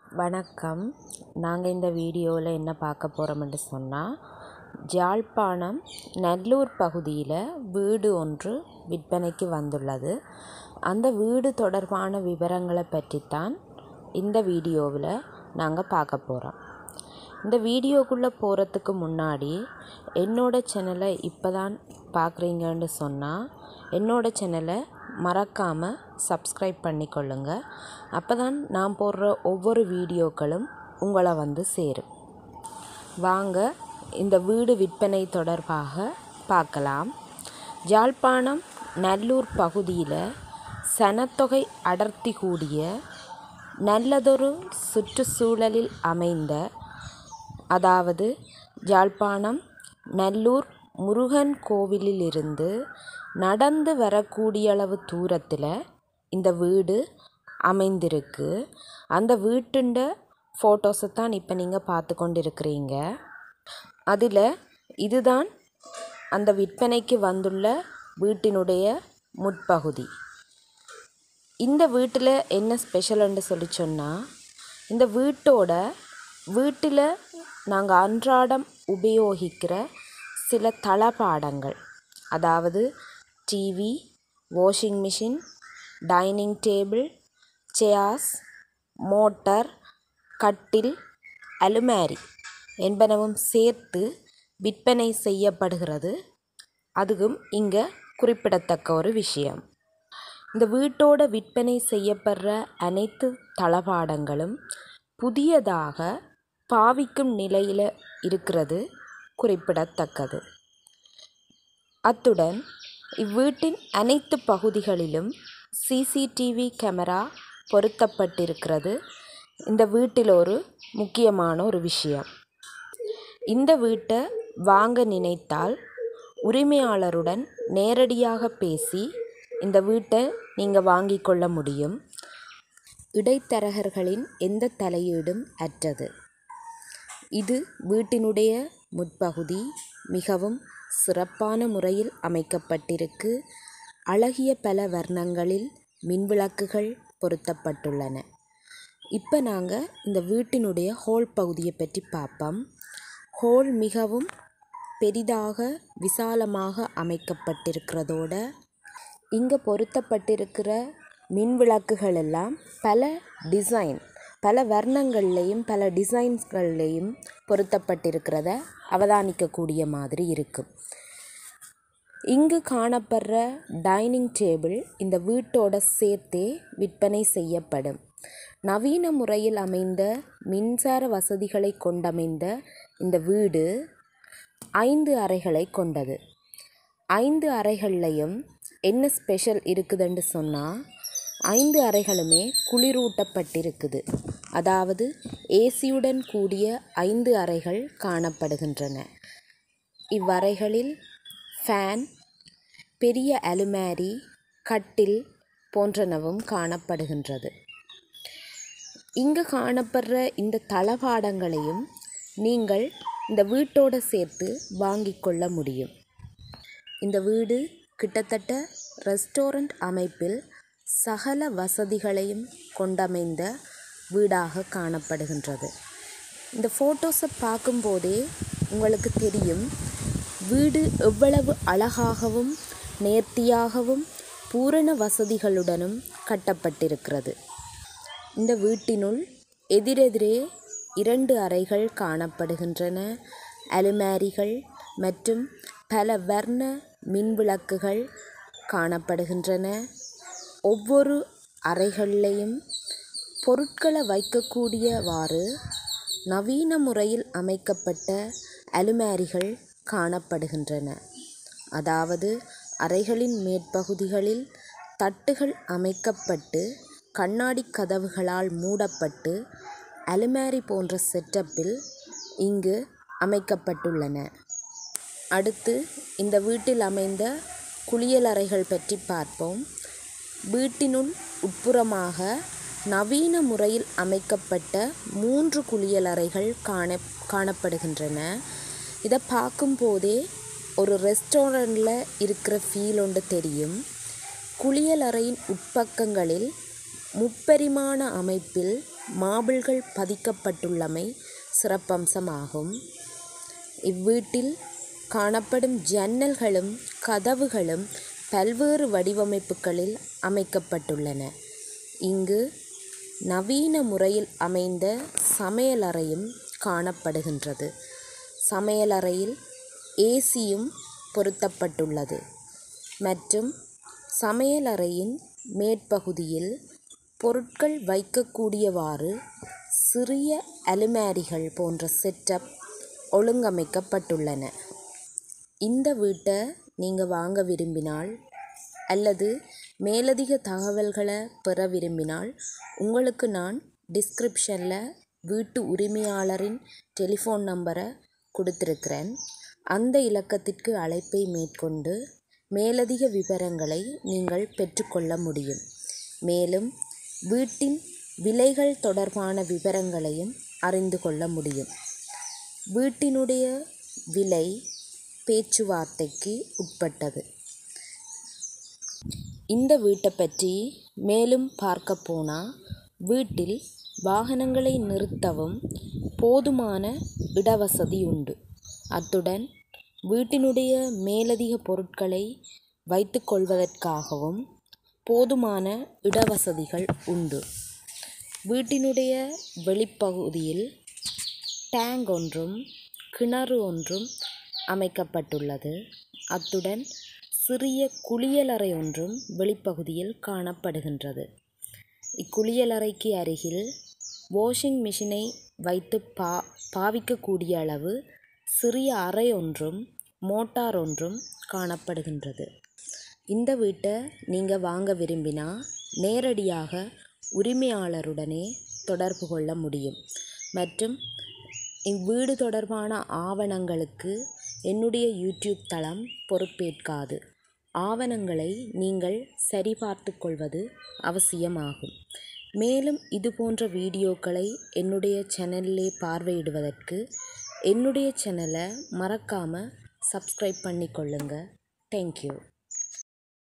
வணக்கம் நாங்கள் இந்த வீடியோவில் என்ன பார்க்க போகிறோம்னு சொன்னால் யாழ்ப்பாணம் நல்லூர் பகுதியில் வீடு ஒன்று விற்பனைக்கு வந்துள்ளது அந்த வீடு தொடர்பான விவரங்களை பற்றித்தான் இந்த வீடியோவில் நாங்கள் பார்க்க போகிறோம் இந்த வீடியோக்குள்ளே போகிறதுக்கு முன்னாடி என்னோட சேனலை இப்போ தான் பார்க்குறீங்கன்னு சொன்னால் என்னோட சேனலை மறக்காமல் சப்ஸ்கிரைப் பண்ணிக்கொள்ளுங்க அப்போ தான் நான் போடுற ஒவ்வொரு வீடியோக்களும் உங்களை வந்து சேரும் வாங்க இந்த வீடு விற்பனை தொடர்பாக பார்க்கலாம் யாழ்ப்பாணம் நல்லூர் பகுதியில் சனத்தொகை அடர்த்தி கூடிய நல்லதொரு சுற்றுச்சூழலில் அமைந்த அதாவது யாழ்ப்பாணம் நல்லூர் முருகன் கோவிலிலிருந்து நடந்து வரக்கூடியளவு தூரத்தில் இந்த வீடு அமைந்திருக்கு அந்த வீட்டுண்ட ஃபோட்டோஸை தான் இப்போ நீங்கள் பார்த்து கொண்டு இருக்கிறீங்க அதில் இதுதான் அந்த விற்பனைக்கு வந்துள்ள வீட்டினுடைய முற்பகுதி இந்த வீட்டில் என்ன ஸ்பெஷல்னு சொல்லி சொன்னால் இந்த வீட்டோட வீட்டில் நாங்கள் அன்றாடம் உபயோகிக்கிற சில தளபாடங்கள் அதாவது TV washing machine dining table chairs motor கட்டில் அலுமாரி என்பனவும் சேர்த்து விற்பனை செய்யப்படுகிறது அதுவும் இங்கே குறிப்பிடத்தக்க ஒரு விஷயம் இந்த வீட்டோட விற்பனை செய்யப்படுற அனைத்து தளபாடங்களும் புதியதாக பாவிக்கும் நிலையில் இருக்கிறது குறிப்பிடத்தக்கது அத்துடன் இவ்வீட்டின் அனைத்து பகுதிகளிலும் சிசிடிவி கேமரா பொருத்தப்பட்டிருக்கிறது இந்த வீட்டில் ஒரு முக்கியமான ஒரு விஷயம் இந்த வீட்டை வாங்க நினைத்தால் உரிமையாளருடன் நேரடியாக பேசி இந்த வீட்டை நீங்கள் வாங்கிக் கொள்ள முடியும் இடைத்தரகர்களின் எந்த தலையீடும் அற்றது இது வீட்டினுடைய முற்பகுதி மிகவும் சிறப்பான முறையில் அமைக்கப்பட்டிருக்கு அழகிய பல வர்ணங்களில் மின்விளக்குகள் பொருத்தப்பட்டுள்ளன இப்போ நாங்கள் இந்த வீட்டினுடைய ஹோல் பகுதியை பற்றி பார்ப்போம் ஹோல் மிகவும் பெரிதாக விசாலமாக அமைக்கப்பட்டிருக்கிறதோட இங்கே பொருத்தப்பட்டிருக்கிற மின்விளக்குகள் எல்லாம் பல டிசைன் பல வர்ணங்கள்லேயும் பல டிசைன்ஸ்கள்லேயும் பொருத்தப்பட்டிருக்கிறத அவதானிக்கக்கூடிய மாதிரி இருக்கும் இங்கு காணப்படுற டைனிங் டேபிள் இந்த வீட்டோட சேர்த்தே விற்பனை செய்யப்படும் நவீன முறையில் அமைந்த மின்சார வசதிகளை கொண்டமைந்த இந்த வீடு ஐந்து அறைகளை கொண்டது ஐந்து அறைகள்லையும் என்ன ஸ்பெஷல் இருக்குதுன்னு சொன்னால் ஐந்து அறைகளுமே குளிரூட்டப்பட்டிருக்குது அதாவது ஏசியுடன் கூடிய ஐந்து அறைகள் காணப்படுகின்றன இவ்வறைகளில் ஃபேன் பெரிய அலுமாரி கட்டில் போன்றனவும் காணப்படுகின்றது இங்கு காணப்படுற இந்த தளபாடங்களையும் நீங்கள் இந்த வீட்டோட சேர்த்து வாங்கிக் கொள்ள முடியும் இந்த வீடு கிட்டத்தட்ட ரெஸ்டாரண்ட் அமைப்பில் சகல வசதிகளையும் கொண்டமைந்த வீடாக காணப்படுகின்றது இந்த ஃபோட்டோஸை பார்க்கும்போதே உங்களுக்கு தெரியும் வீடு எவ்வளவு அழகாகவும் நேர்த்தியாகவும் பூரண வசதிகளுடனும் கட்டப்பட்டிருக்கிறது இந்த வீட்டினுள் எதிரெதிரே இரண்டு அறைகள் காணப்படுகின்றன அலுமாரிகள் மற்றும் பல வர்ண மின்விளக்குகள் காணப்படுகின்றன ஒவ்வொரு அறைகள்லையும் பொருட்களை வைக்கக்கூடியவாறு நவீன முறையில் அமைக்கப்பட்ட அலுமாரிகள் காணப்படுகின்றன அதாவது அறைகளின் மேற்பகுதிகளில் தட்டுகள் அமைக்கப்பட்டு கண்ணாடி கதவுகளால் மூடப்பட்டு அலுமாரி போன்ற செட்டப்பில் இங்கு அமைக்கப்பட்டுள்ளன அடுத்து இந்த வீட்டில் அமைந்த குளியலறைகள் பற்றி பார்ப்போம் வீட்டினுள் உட்புறமாக நவீன முறையில் அமைக்கப்பட்ட மூன்று குளியலறைகள் காண காணப்படுகின்றன இதை பார்க்கும்போதே ஒரு ரெஸ்டாரண்ட்டில் இருக்கிற ஃபீல் ஒன்று தெரியும் குளியலறையின் உட்பக்கங்களில் முப்பரிமாண அமைப்பில் மாபிள்கள் பதிக்கப்பட்டுள்ளமை சிறப்பம்சமாகும் இவ்வீட்டில் காணப்படும் ஜன்னல்களும் கதவுகளும் பல்வேறு வடிவமைப்புகளில் அமைக்கப்பட்டுள்ளன இங்கு நவீன முறையில் அமைந்த சமையலறையும் காணப்படுகின்றது சமையலறையில் ஏசியும் பொருத்தப்பட்டுள்ளது மற்றும் சமையலறையின் மேற்பகுதியில் பொருட்கள் வைக்கக்கூடியவாறு சிறிய அலுமாரிகள் போன்ற செட்டப் ஒழுங்கமைக்கப்பட்டுள்ளன இந்த வீட்டை நீங்கள் வாங்க விரும்பினால் அல்லது மேலதிக தகவல்களை பெற விரும்பினால் உங்களுக்கு நான் டிஸ்கிரிப்ஷனில் வீட்டு உரிமையாளரின் டெலிஃபோன் நம்பரை கொடுத்துருக்கிறேன் அந்த இலக்கத்திற்கு அழைப்பை மேற்கொண்டு மேலதிக விவரங்களை நீங்கள் பெற்றுக்கொள்ள முடியும் மேலும் வீட்டின் விலைகள் தொடர்பான விவரங்களையும் அறிந்து கொள்ள முடியும் வீட்டினுடைய விலை பேச்சுவார்த்தைக்கு உட்பட்டது இந்த வீட்டை பற்றி மேலும் பார்க்க போனால் வீட்டில் வாகனங்களை நிறுத்தவும் போதுமான இடவசதி உண்டு அத்துடன் வீட்டினுடைய மேலதிக பொருட்களை வைத்துக்கொள்வதற்காகவும் போதுமான இடவசதிகள் உண்டு வீட்டினுடைய வெளிப்பகுதியில் டேங்க் ஒன்றும் கிணறு ஒன்றும் அமைக்கப்பட்டுள்ளது அத்துடன் சிறிய குளியலறை ஒன்றும் வெளிப்பகுதியில் காணப்படுகின்றது இக்குளியலறைக்கு அருகில் வாஷிங் மிஷினை வைத்து பா பாவிக்கக்கூடிய அளவு சிறிய அறை ஒன்றும் மோட்டார் ஒன்றும் காணப்படுகின்றது இந்த வீட்டை நீங்கள் வாங்க விரும்பினா நேரடியாக உரிமையாளருடனே தொடர்பு கொள்ள முடியும் மற்றும் இவ்வீடு தொடர்பான ஆவணங்களுக்கு என்னுடைய யூடியூப் தளம் பொறுப்பேற்காது ஆவணங்களை நீங்கள் சரிபார்த்து கொள்வது அவசியமாகும் மேலும் இது போன்ற வீடியோக்களை என்னுடைய சேனலிலே பார்வையிடுவதற்கு என்னுடைய சேனலை மறக்காமல் சப்ஸ்கிரைப் பண்ணிக்கொள்ளுங்கள் தேங்க்யூ